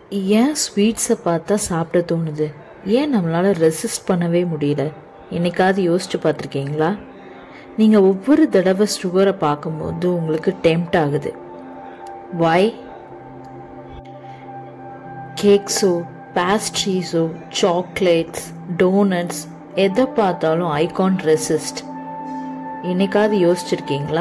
ஏன் ஸ்வீட்ஸை பார்த்தா சாப்பிட தோணுது ஏன் நம்மளால் ரெசிஸ்ட் பண்ணவே முடியல என்னைக்காவது யோசிச்சு பார்த்துருக்கீங்களா நீங்கள் ஒவ்வொரு தடவை சுகரை பார்க்கும்போது உங்களுக்கு டெம்ட் ஆகுது வாய் கேக்ஸோ பேஸ்ட்ரீஸோ சாக்லேட்ஸ் டோனட்ஸ் எதை பார்த்தாலும் ஐகான் ரெசிஸ்ட் என்னைக்காவது யோசிச்சிருக்கீங்களா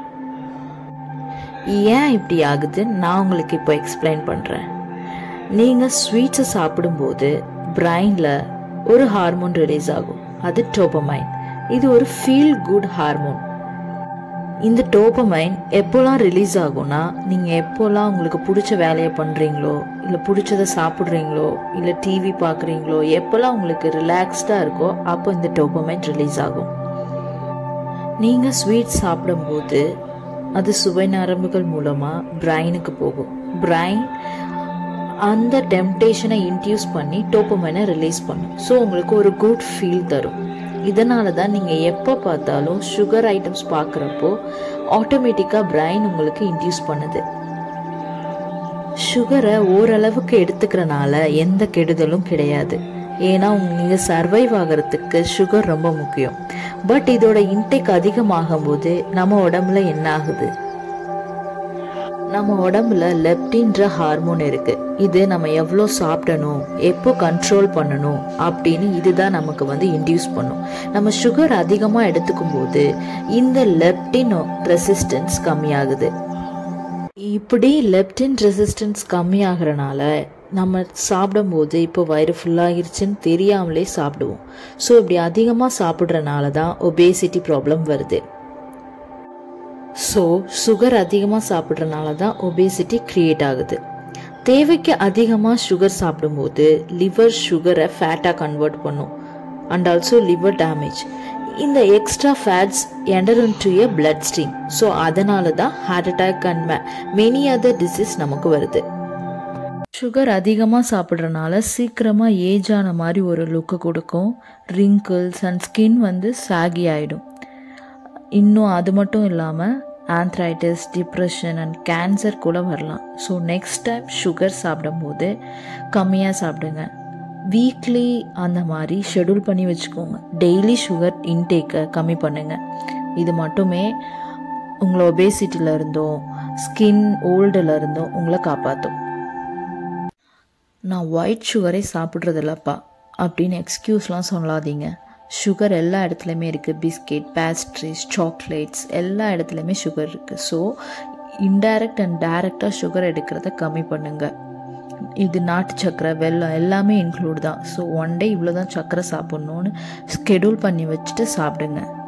ஏன் இப்படி ஆகுது நான் உங்களுக்கு இப்போ எக்ஸ்பிளைன் பண்ணுறேன் நீங்கள் ஸ்வீட்ஸை சாப்பிடும்போது பிரைனில் ஒரு ஹார்மோன் ரிலீஸ் ஆகும் அது டோபமைன் இது ஒரு ஃபீல் குட் ஹார்மோன் இந்த டோபமைன் எப்போல்லாம் ரிலீஸ் ஆகும்னா நீங்கள் எப்போல்லாம் உங்களுக்கு பிடிச்ச வேலையை பண்ணுறீங்களோ இல்லை பிடிச்சதை சாப்பிட்றீங்களோ இல்லை டிவி பார்க்குறீங்களோ எப்போல்லாம் உங்களுக்கு ரிலாக்ஸ்டாக இருக்கோ அப்போ இந்த டோபமைன் ரிலீஸ் ஆகும் நீங்கள் ஸ்வீட் சாப்பிடும்போது அது சுவை நரம்புகள் மூலமாக பிரைனுக்கு போகும் பிரைன் அந்த டெம்டேஷனை இன்டியூஸ் பண்ணி டோப்பமைனை ரிலீஸ் பண்ணும் ஸோ உங்களுக்கு ஒரு குட் ஃபீல் தரும் இதனால தான் நீங்கள் எப்போ பார்த்தாலும் சுகர் ஐட்டம்ஸ் பார்க்குறப்போ ஆட்டோமேட்டிக்காக பிரைன் உங்களுக்கு இன்டியூஸ் பண்ணுது சுகரை ஓரளவுக்கு எடுத்துக்கிறனால எந்த கெடுதலும் கிடையாது ஏன்னா நீங்கள் சர்வைவ் ஆகிறதுக்கு சுகர் ரொம்ப முக்கியம் பட் இதோட இன்டேக் அதிகமாகும் போது நம்ம உடம்புல என்ன ஆகுது நம்ம உடம்புல லெப்டின்ற ஹார்மோன் இருக்கு இது நம்ம எவ்வளோ சாப்பிடணும் எப்போ கண்ட்ரோல் பண்ணணும் அப்படின்னு இதுதான் நமக்கு வந்து இன்டியூஸ் பண்ணும் நம்ம சுகர் அதிகமாக எடுத்துக்கும் போது இந்த லெப்டின் ரெசிஸ்டன்ஸ் கம்மியாகுது இப்படி லெப்டின் ரெசிஸ்டன்ஸ் கம்மியாகிறனால நம்ம சாப்பிடும்போது இப்போ வயிறு ஃபுல்லாகிருச்சுன்னு தெரியாமலே சாப்பிடுவோம் ஸோ இப்படி அதிகமாக சாப்பிட்றனால தான் ஒபேசிட்டி ப்ராப்ளம் வருது ஸோ சுகர் அதிகமாக சாப்பிட்றனால தான் ஒபேசிட்டி க்ரியேட் ஆகுது தேவைக்கு அதிகமாக சுகர் சாப்பிடும்போது லிவர் சுகரை ஃபேட்டாக கன்வெர்ட் பண்ணும் அண்ட் ஆல்சோ லிவர் டேமேஜ் இந்த extra fats enter to a blood stream so அதனால தான் heart attack and many other disease நமக்கு வருது சுகர் அதிகமாக சாப்பிட்றனால சீக்கிரமாக ஏஜ் ஆன மாதிரி ஒரு லுக்கு கொடுக்கும் ரிங்கிள்ஸ் அண்ட் ஸ்கின் வந்து சாகி ஆகிடும் இன்னும் அது மட்டும் இல்லாமல் ஆந்த்ரைட்டிஸ் டிப்ரெஷன் அண்ட் கேன்சர் கூட வரலாம் ஸோ நெக்ஸ்ட் டைம் சுகர் சாப்பிடும்போது கம்மியாக சாப்பிடுங்க வீக்லி அந்த மாதிரி ஷெடியூல் பண்ணி வச்சுக்கோங்க டெய்லி சுகர் இன்டேக்கை கம்மி பண்ணுங்க இது மட்டுமே உங்களை ஒபேசிட்டியில் இருந்தும் ஸ்கின் ஓல்டில் இருந்தும் உங்களை காப்பாற்றும் நான் ஒயிட் சுகரே சாப்பிட்றதில்லப்பா அப்படின்னு எக்ஸ்கியூஸ்லாம் சொல்லாதீங்க சுகர் எல்லா இடத்துலையுமே இருக்குது பிஸ்கெட் பேஸ்ட்ரிஸ் சாக்லேட்ஸ் எல்லா இடத்துலையுமே சுகர் இருக்குது ஸோ இன்டைரக்ட் அண்ட் டைரக்டாக சுகர் எடுக்கிறத கம்மி பண்ணுங்கள் இது நாட்டு சக்கரை வெல்லம் எல்லாமே இன்க்ளூட் தான் ஸோ ஒன் டே இவ்வளோ தான் சக்கரை சாப்பிட்ணுன்னு ஸ்கெடியூல் பண்ணி வச்சுட்டு சாப்பிடுங்க